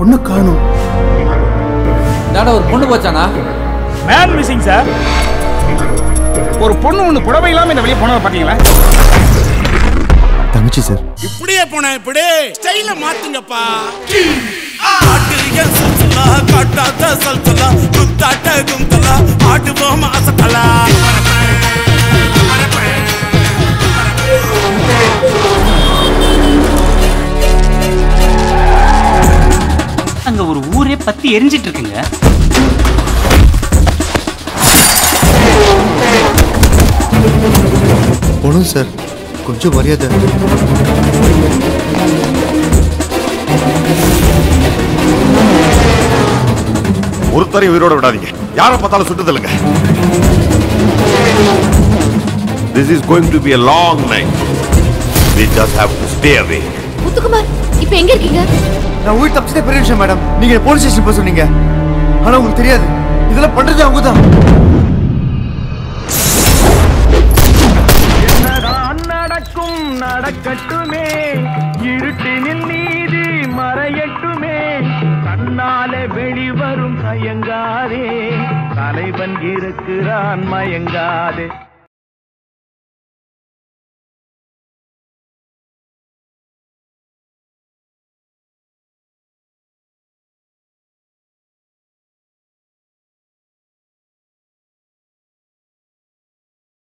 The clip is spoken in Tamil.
பொண்ணு காணும் தாடா ஒரு பொண்ணு போச்சானா மேன் மிஸ்ஸிங் சார் ஒரு பொண்ணு ஒண்ணு புடவை இல்லாம இந்த வெளியே போனதை பாத்தீங்களா தங்கச்சி சார் இப்படியே போன இப்படி ஸ்டைல மாத்துங்கப்பா காட்டுறியல் சுல்சுலா காட்டாத சல்சுலா குத்தாட்ட குந்தலா ஆடுவோம் அசத்தலா அங்க ஒரு ஊரே பத்தி எரிஞ்சிட்டு இருக்குங்க போகணும் சார் கொஞ்சம் மரியாதை ஒருத்தரையும் உயிரோட விடாதீங்க யாரை பார்த்தாலும் சுட்டு தள்ளுங்க this is going to be a long night we just have to stay awake Muthukumar இப்ப எங்க இருக்கீங்க நான் உயிர் தப்பிச்சதே பெரிய விஷயம் மேடம் நீங்க போலீஸ் ஸ்டேஷன் போக சொன்னீங்க ஆனா உங்களுக்கு தெரியாது இதெல்லாம் பண்றது அவங்க தான் நடக்கும் நடக்கட்டுமே இருட்டினில் நீதி மறையட்டுமே தன்னாலே வெளிவரும் தயங்காதே தலைவன் இருக்கிறான் மயங்காதே